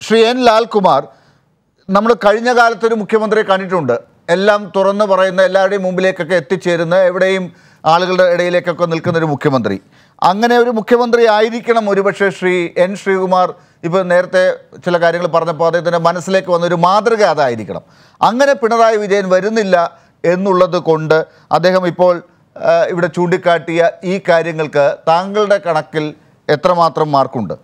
Shri N Lalkumar നമ്മൾ കഴിഞ്ഞ കാലത്ത് ഒരു മുഖ്യമന്ത്രിയെ കണ്ടിട്ടുണ്ട് എല്ലാം തുറന്നു പറയുന്ന എല്ലാവരുടെയും മുമ്പിലേക്കൊക്കെ എത്തിച്ചേരുന്ന എവിടെയും ആളുകളുടെ ഇടയിലേക്കൊക്കെ നിൽക്കുന്ന ഒരു മുഖ്യമന്ത്രി അങ്ങനെ ഒരു മുഖ്യമന്ത്രി ആയിരിക്കണം ഒരുപക്ഷെ ശ്രീ എൻ ശ്രീകുമാർ ഇപ്പോൾ നേരത്തെ ചില കാര്യങ്ങൾ പറഞ്ഞപ്പോൾ അദ്ദേഹത്തിൻ്റെ മനസ്സിലേക്ക് വന്ന ഒരു മാതൃക അതായിരിക്കണം അങ്ങനെ പിണറായി വിജയൻ വരുന്നില്ല എന്നുള്ളത് കൊണ്ട് അദ്ദേഹം ഇപ്പോൾ ആ, ഇവിടെ ചൂണ്ടിക്കാട്ടിയ ഈ കാര്യങ്ങൾക്ക് താങ്കളുടെ കണക്കിൽ എത്രമാത്രം മാർക്കുണ്ട്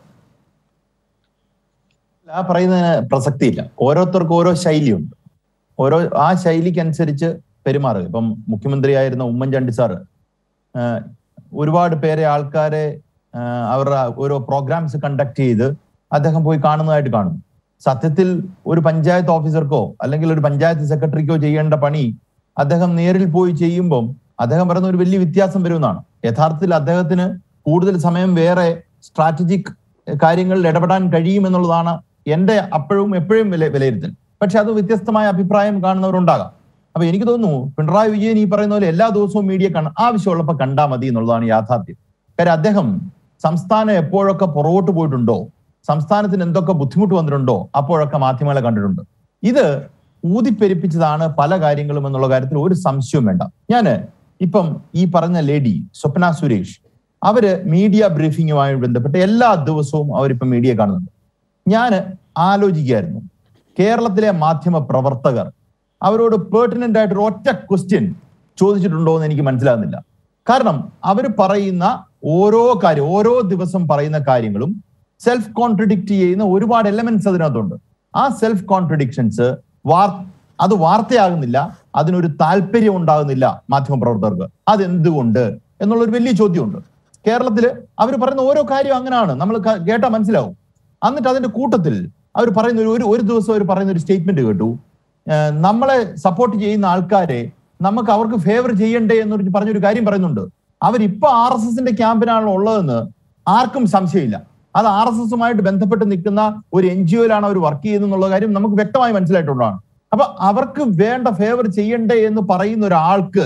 ആ പറയുന്നതിന് പ്രസക്തിയില്ല ഓരോരുത്തർക്കും ഓരോ ശൈലിയുണ്ട് ഓരോ ആ ശൈലിക്ക് അനുസരിച്ച് പെരുമാറുക ഇപ്പം മുഖ്യമന്ത്രിയായിരുന്ന ഉമ്മൻചാണ്ടി സാറ് ആഹ് ഒരുപാട് പേരെ ആൾക്കാരെ ആഹ് അവരുടെ ഓരോ പ്രോഗ്രാംസ് കണ്ടക്ട് ചെയ്ത് അദ്ദേഹം പോയി കാണുന്നതായിട്ട് കാണും സത്യത്തിൽ ഒരു പഞ്ചായത്ത് ഓഫീസർക്കോ അല്ലെങ്കിൽ ഒരു പഞ്ചായത്ത് സെക്രട്ടറിക്കോ ചെയ്യേണ്ട പണി അദ്ദേഹം നേരിൽ പോയി ചെയ്യുമ്പം അദ്ദേഹം പറയുന്ന ഒരു വലിയ വ്യത്യാസം വരുമെന്നാണ് യഥാർത്ഥത്തിൽ അദ്ദേഹത്തിന് കൂടുതൽ സമയം വേറെ സ്ട്രാറ്റജിക് കാര്യങ്ങളിൽ ഇടപെടാൻ കഴിയും എന്നുള്ളതാണ് എന്റെ അപ്പോഴും എപ്പോഴും വില വിലയിരുത്തൽ പക്ഷെ അത് വ്യത്യസ്തമായ അഭിപ്രായം കാണുന്നവരുണ്ടാകാം അപ്പൊ എനിക്ക് തോന്നുന്നു പിണറായി വിജയൻ ഈ പറയുന്ന പോലെ എല്ലാ ദിവസവും മീഡിയ കാണ ആവശ്യമുള്ളപ്പോൾ കണ്ടാൽ മതി എന്നുള്ളതാണ് യാഥാർത്ഥ്യം കാര്യം അദ്ദേഹം സംസ്ഥാനം എപ്പോഴൊക്കെ പുറകോട്ട് പോയിട്ടുണ്ടോ സംസ്ഥാനത്തിന് എന്തൊക്കെ ബുദ്ധിമുട്ട് വന്നിട്ടുണ്ടോ അപ്പോഴൊക്കെ മാധ്യമങ്ങളെ കണ്ടിട്ടുണ്ട് ഇത് ഊതിപ്പെരിപ്പിച്ചതാണ് പല കാര്യങ്ങളും എന്നുള്ള കാര്യത്തിൽ ഒരു സംശയവും വേണ്ട ഞാന് ഇപ്പം ഈ പറഞ്ഞ ലേഡി സ്വപ്ന സുരേഷ് അവര് മീഡിയ ബ്രീഫിങ്ങുമായി ബന്ധപ്പെട്ട് എല്ലാ ദിവസവും അവരിപ്പം മീഡിയ കാണുന്നുണ്ട് ഞാൻ ആലോചിക്കുകയായിരുന്നു കേരളത്തിലെ മാധ്യമ പ്രവർത്തകർ അവരോട് പേർട്ടിനന്റ് ആയിട്ട് ഒരു ഒറ്റ ക്വസ്റ്റ്യൻ ചോദിച്ചിട്ടുണ്ടോ എന്ന് എനിക്ക് മനസ്സിലാകുന്നില്ല കാരണം അവർ പറയുന്ന ഓരോ കാര്യം ഓരോ ദിവസം പറയുന്ന കാര്യങ്ങളും സെൽഫ് കോൺട്രഡിക്റ്റ് ചെയ്യുന്ന ഒരുപാട് എലമെന്റ്സ് അതിനകത്തുണ്ട് ആ സെൽഫ് കോൺട്രഡിക്ഷൻസ് വാർ അത് വാർത്തയാകുന്നില്ല അതിനൊരു താല്പര്യം ഉണ്ടാകുന്നില്ല മാധ്യമ പ്രവർത്തകർക്ക് അതെന്തുകൊണ്ട് എന്നുള്ള ഒരു വലിയ ചോദ്യമുണ്ട് കേരളത്തിൽ അവർ പറയുന്ന ഓരോ കാര്യം അങ്ങനെയാണ് നമ്മൾ കേട്ടാൽ മനസ്സിലാവും എന്നിട്ട് അതിന്റെ കൂട്ടത്തിൽ അവർ പറയുന്ന ഒരു- ഒരു ഒരു ദിവസം അവർ പറയുന്ന ഒരു സ്റ്റേറ്റ്മെന്റ് കേട്ടു ഏഹ് നമ്മളെ സപ്പോർട്ട് ചെയ്യുന്ന ആൾക്കാരെ നമുക്ക് അവർക്ക് ഫേവർ ചെയ്യണ്ടേ എന്ന് പറഞ്ഞൊരു കാര്യം പറയുന്നുണ്ട് അവരിപ്പോ ആർ എസ് എസിന്റെ ക്യാമ്പിനാണല്ലോ ഉള്ളതെന്ന് ആർക്കും സംശയമില്ല അത് ആർ എസ് എസുമായിട്ട് ബന്ധപ്പെട്ട് നിൽക്കുന്ന ഒരു എൻ ജി ഒയിലാണ് അവർ വർക്ക് ചെയ്യുന്നത് എന്നുള്ള കാര്യം നമുക്ക് വ്യക്തമായി മനസ്സിലായിട്ടുള്ളതാണ് അപ്പൊ അവർക്ക് വേണ്ട ഫേവർ ചെയ്യണ്ടേ എന്ന് പറയുന്ന ഒരാൾക്ക്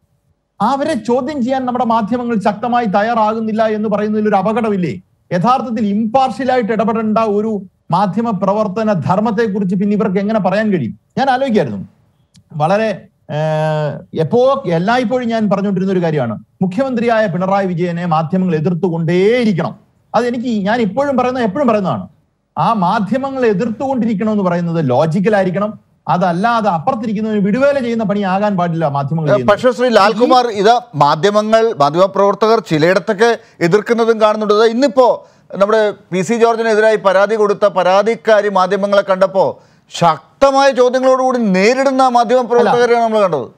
അവരെ ചോദ്യം ചെയ്യാൻ നമ്മുടെ മാധ്യമങ്ങൾ ശക്തമായി തയ്യാറാകുന്നില്ല എന്ന് പറയുന്നതിൽ ഒരു അപകടമില്ലേ യഥാർത്ഥത്തിൽ ഇമ്പാർഷ്യലായിട്ട് ഇടപെടേണ്ട ഒരു മാധ്യമ പ്രവർത്തന ധർമ്മത്തെ കുറിച്ച് പിന്നെ ഇവർക്ക് എങ്ങനെ പറയാൻ കഴിയും ഞാൻ ആലോചിക്കായിരുന്നു വളരെ ഏഹ്, എപ്പോ എല്ലായ്പ്പോഴും ഞാൻ പറഞ്ഞുകൊണ്ടിരുന്ന ഒരു കാര്യമാണ് മുഖ്യമന്ത്രിയായ പിണറായി വിജയനെ മാധ്യമങ്ങൾ എതിർത്തുകൊണ്ടേയിരിക്കണം അത് എനിക്ക് ഞാൻ ഇപ്പോഴും പറയുന്നത് എപ്പോഴും പറയുന്നതാണ് ആ മാധ്യമങ്ങൾ എതിർത്തുകൊണ്ടിരിക്കണം എന്ന് പറയുന്നത് ലോജിക്കലായിരിക്കണം അതല്ലാതെ അപ്പുറത്തിരിക്കുന്നതിന് വിടുവേല ചെയ്യുന്ന പണി ആകാൻ പാടില്ല മാധ്യമങ്ങൾ ചെയ്യുന്നത്. പക്ഷേ ശ്രീ ലാൽകുമാർ ഇത് മാധ്യമങ്ങൾ മാധ്യമപ്രവർത്തകർ ചിലയിടത്തൊക്കെ എതിർക്കുന്നതും കാണുന്നുണ്ട് ഇത് ഇന്നിപ്പോ നമ്മുടെ പി സി ജോർജിനെതിരായി പരാതി കൊടുത്ത പരാതിക്കാരി മാധ്യമങ്ങളെ കണ്ടപ്പോൾ ശക്തമായ ചോദ്യങ്ങളോടുകൂടി നേരിടുന്ന മാധ്യമപ്രവർത്തകരെയാണ് നമ്മൾ കണ്ടത്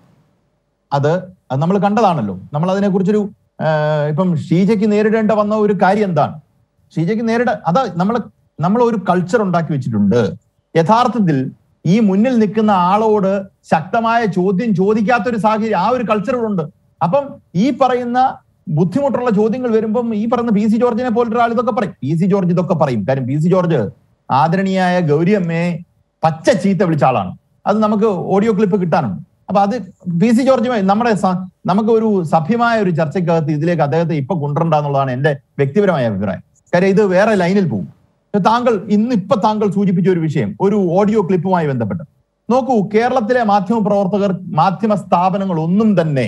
അത് അത് നമ്മൾ കണ്ടതാണല്ലോ നമ്മൾ അതിനെക്കുറിച്ചൊരു ആഹ്, ഇപ്പം ഷീജയ്ക്ക് നേരിടേണ്ട വന്ന ഒരു കാര്യം എന്താണ് ഷീജയ്ക്ക് നേരിട അത് നമ്മൾ നമ്മൾ ഒരു കൾച്ചർ ഉണ്ടാക്കി വെച്ചിട്ടുണ്ട് യഥാർത്ഥത്തിൽ ഈ മുന്നിൽ നിൽക്കുന്ന ആളോട് ശക്തമായ ചോദ്യം ചോദിക്കാത്ത ഒരു സാഹചര്യം ആ ഒരു കൾച്ചർ ഇവിടെ ഉണ്ട് അപ്പം ഈ പറയുന്ന ബുദ്ധിമുട്ടുള്ള ചോദ്യങ്ങൾ വരുമ്പം ഈ പറയുന്ന പി സി ജോർജിനെ പോലൊരാൾ ഇതൊക്കെ പറയും പി സി ജോർജ് ഇതൊക്കെ പറയും കാര്യം പി സി ജോർജ് ആദരണീയായ ഗൗരി അമ്മയെ പച്ച ചീത്ത വിളിച്ച ആളാണ് അത് നമുക്ക് ഓഡിയോ ക്ലിപ്പ് കിട്ടാനുണ്ട് അപ്പൊ അത് പി സി ജോർജുമായി നമ്മുടെ സ- നമുക്ക് ഒരു സഭ്യമായ ഒരു ചർച്ചയ്ക്കകത്ത് ഇതിലേക്ക് അദ്ദേഹത്തെ ഇപ്പൊ കൊണ്ടുവരണ്ട എന്നുള്ളതാണ് എന്റെ വ്യക്തിപരമായ അഭിപ്രായം കാര്യം ഇത് വേറെ ലൈനിൽ പോകും താങ്കൾ ഇന്ന് ഇപ്പൊ താങ്കൾ സൂചിപ്പിച്ച ഒരു വിഷയം ഒരു ഓഡിയോ ക്ലിപ്പുമായി ബന്ധപ്പെട്ട് നോക്കൂ കേരളത്തിലെ മാധ്യമ പ്രവർത്തകർ മാധ്യമ സ്ഥാപനങ്ങൾ ഒന്നും തന്നെ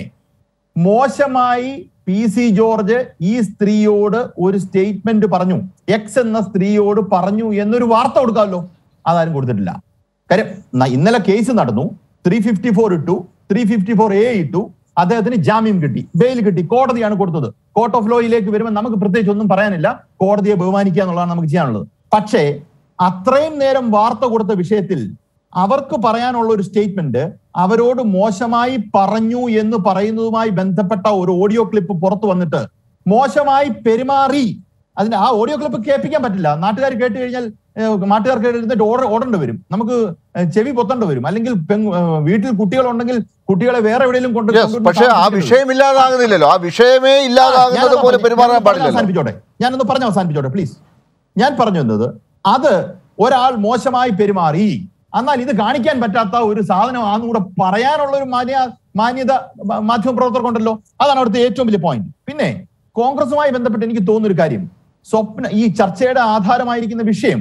മോശമായി പി സി ജോർജ് ഈ സ്ത്രീയോട് ഒരു സ്റ്റേറ്റ്മെന്റ് പറഞ്ഞു എക്സ് എന്ന സ്ത്രീയോട് പറഞ്ഞു എന്നൊരു വാർത്ത കൊടുക്കാമല്ലോ അതാരും കൊടുത്തിട്ടില്ല കാര്യം ന- ഇന്നലെ കേസ് നടന്നു ത്രീ ഫിഫ്റ്റി ഫോർ ഇട്ടു ത്രീ ഫിഫ്റ്റി ഫോർ എ ഇട്ടു അദ്ദേഹത്തിന് ജാമ്യം കിട്ടി ബെയിൽ കിട്ടി കോടതിയാണ് കൊടുത്തത് കോർട്ട് ഓഫ് ലോയിലേക്ക് വരുമ്പോൾ നമുക്ക് പ്രത്യേകിച്ച് ഒന്നും പറയാനില്ല കോടതിയെ ബഹുമാനിക്കുക എന്നുള്ളതാണ് നമുക്ക് ചെയ്യാനുള്ളത് പക്ഷേ അത്രയും നേരം വാർത്ത കൊടുത്ത വിഷയത്തിൽ അവർക്ക് പറയാനുള്ള ഒരു സ്റ്റേറ്റ്മെന്റ് അവരോട് മോശമായി പറഞ്ഞു എന്ന് പറയുന്നതുമായി ബന്ധപ്പെട്ട ഒരു ഓഡിയോ ക്ലിപ്പ് പുറത്തു വന്നിട്ട് മോശമായി പെരുമാറി അതിന് ആ ഓഡിയോ ക്ലിപ്പ് കേൾപ്പിക്കാൻ പറ്റില്ല നാട്ടുകാർ കേട്ട് കഴിഞ്ഞാൽ ഏഹ്, നാട്ടുകാർ കേട്ടിരുന്നിട്ട് ഓർഡർ ഓടേണ്ടി വരും നമുക്ക് ഏഹ്, ചെവി പൊത്തേണ്ടി വരും അല്ലെങ്കിൽ പെങ്- ഏഹ്, വീട്ടിൽ കുട്ടികളുണ്ടെങ്കിൽ കുട്ടികളെ വേറെ എവിടെയെങ്കിലും കൊണ്ട് Yes, കൊണ്ടുവന്ന് പക്ഷേ ആ താമസിപ്പിക്കരുത്. വിഷയം ഇല്ലാതാകുന്നില്ലല്ലോ ആ വിഷയമേ ഇല്ലാതാകുന്നത് ഞാനൊന്ന് പോലെ പറഞ്ഞ് പെരുമാറാൻ ഞാനൊന്ന് പറഞ്ഞ് പാടില്ലല്ലോ അവസാനിപ്പിച്ചോട്ടെ ഞാനൊന്ന് പറഞ്ഞ് അവസാനിപ്പിച്ചോട്ടെ പ്ലീസ് ഞാൻ പറഞ്ഞു വന്നത് അത് ഒരാൾ മോശമായി പെരുമാറി എന്നാൽ ഇത് കാണിക്കാൻ പറ്റാത്ത ഒരു സാധനമാണെന്ന് കൂടെ പറയാനുള്ള ഒരു മാന്യ മാന്യത മ- മാധ്യമപ്രവർത്തകർക്കുണ്ടല്ലോ അതാണ് അവിടുത്തെ ഏറ്റവും വലിയ പോയിന്റ് പിന്നെ കോൺഗ്രസുമായി ബന്ധപ്പെട്ട് എനിക്ക് തോന്നുന്ന ഒരു കാര്യം സ്വപ്ന ഈ ചർച്ചയുടെ ആധാരമായിരിക്കുന്ന വിഷയം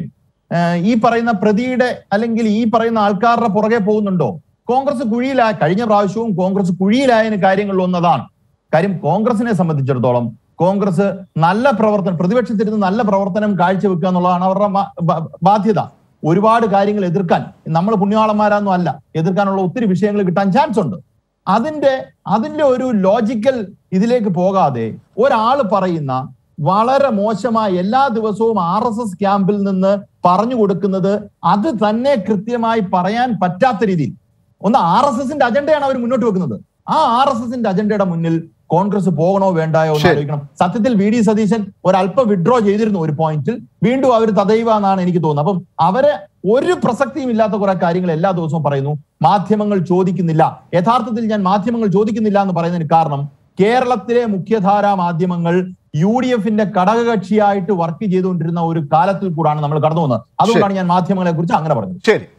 ഏഹ്, ഈ പറയുന്ന പ്രതിയുടെ അല്ലെങ്കിൽ ഈ പറയുന്ന ആൾക്കാരുടെ പുറകെ പോകുന്നുണ്ടോ കോൺഗ്രസ് കുഴിയിലായ കഴിഞ്ഞ പ്രാവശ്യവും കോൺഗ്രസ് കുഴിയിലായതിന് കാര്യങ്ങളിൽ ഒന്നതാണ് കാര്യം കോൺഗ്രസിനെ സംബന്ധിച്ചിടത്തോളം കോൺഗ്രസ് നല്ല പ്രവർത്തനം പ്രതിപക്ഷത്തിരുന്ന് നല്ല പ്രവർത്തനം കാഴ്ചവെക്കുക എന്നുള്ളതാണ് അവരുടെ ബാ- ബാ- ബാധ്യത ഒരുപാട് കാര്യങ്ങൾ എതിർക്കാൻ നമ്മൾ പുണ്യാളന്മാരാന്നും അല്ല എതിർക്കാനുള്ള ഒത്തിരി വിഷയങ്ങൾ കിട്ടാൻ ചാൻസ് ഉണ്ട് അതിന്റെ അതിന്റെ ഒരു ലോജിക്കൽ ഇതിലേക്ക് പോകാതെ ഒരാൾ പറയുന്ന വളരെ മോശമായ എല്ലാ ദിവസവും ആർ എസ് എസ് ക്യാമ്പിൽ നിന്ന് പറഞ്ഞു കൊടുക്കുന്നത് അത് തന്നെ കൃത്യമായി പറയാൻ പറ്റാത്ത രീതിയിൽ ഒന്ന് ആർ എസ് എസിന്റെ അജണ്ടയാണ് അവർ മുന്നോട്ട് വെക്കുന്നത് ആ ആർ എസ് എസിന്റെ അജണ്ടയുടെ മുന്നിൽ കോൺഗ്രസ് പോകണോ വേണ്ടായോ എന്ന് ശരി. ആലോചിക്കണം സത്യത്തിൽ വി ഡി സതീശൻ ഒരല്പം വിഡ്രോ ചെയ്തിരുന്നു ഒരു പോയിന്റിൽ വീണ്ടും അവർ തദൈവ എന്നാണ് എനിക്ക് തോന്നുന്നത് അപ്പം അവരെ ഒരു പ്രസക്തിയും ഇല്ലാത്ത കുറെ കാര്യങ്ങൾ എല്ലാ ദിവസവും പറയുന്നു മാധ്യമങ്ങൾ ചോദിക്കുന്നില്ല യഥാർത്ഥത്തിൽ ഞാൻ മാധ്യമങ്ങൾ ചോദിക്കുന്നില്ല എന്ന് പറയുന്നതിന് കാരണം കേരളത്തിലെ മുഖ്യധാരാ മാധ്യമങ്ങൾ യു ഡി എഫിന്റെ ഘടകകക്ഷിയായിട്ട് വർക്ക് ചെയ്തുകൊണ്ടിരുന്ന ഒരു കാലത്തിൽ കൂടാണ് നമ്മൾ കടന്നു പോകുന്നത് അതുകൊണ്ടാണ് ഞാൻ മാധ്യമങ്ങളെ കുറിച്ച് അങ്ങനെ പറഞ്ഞത് ശരി